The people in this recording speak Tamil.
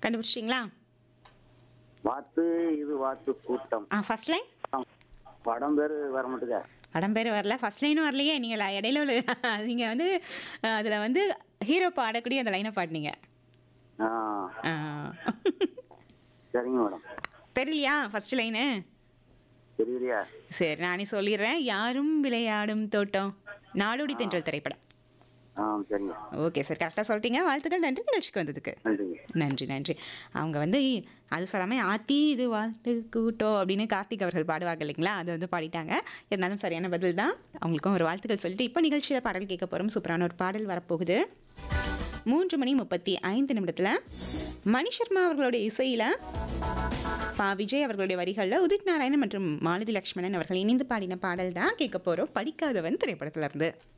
கண்டுபிடிச்சிங்களா வாத்து இது வாத்து கூட்டம் ஆ ஃபர்ஸ்ட் லைன் படம் பேரு வர மாட்டேங்க படம் பேர் வரல ஃபர்ஸ்ட் லைனும் வரலையே நீங்கள் ல- இடையில உள்ள நீங்கள் வந்து அதில் வந்து ஹீரோ பாடக்கூடிய அந்த லைனை பாடினீங்க ஆ ஆ. சரிங்க மேடம் தெரியலையா ஃபர்ஸ்ட் லைனு தெரியலையா சரி நானே சொல்லிடுறேன் யாரும் விளையாடும் தோட்டம் நாடோடி தென்றல் திரைப்படம் ஆ சரிங்க ஓகே சார் கரெக்டாக சொல்லிட்டீங்க வாழ்த்துக்கள் நன்றி நிகழ்ச்சிக்கு வந்ததுக்கு நன்றிங்க நன்றி நன்றி அவங்க வந்து அது சொல்லாமல் ஆத்தி இது வாட்டு கூட்டம் அப்படின்னு கார்த்திக் அவர்கள் பாடுவாங்க இல்லைங்களா அதை வந்து பாடிட்டாங்க இருந்தாலும் சரியான பதில் தான் அவங்களுக்கும் ஒரு வாழ்த்துக்கள் சொல்லிட்டு இப்போ நிகழ்ச்சியில் பாடல் கேட்க போகிறோம் சூப்பரான ஒரு பாடல் வரப்போகுது மூன்று மணி முப்பத்தி ஐந்து நிமிடத்தில் மணி சர்மா அவர்களுடைய இசையில் பா விஜய் அவர்களுடைய வரிகளில் உதித் நாராயணன் மற்றும் மாலதி லக்ஷ்மணன் அவர்கள் இணைந்து பாடின பாடல் தான் கேட்க போகிறோம் படிக்காதவன் திரைப்படத்துல இருந்து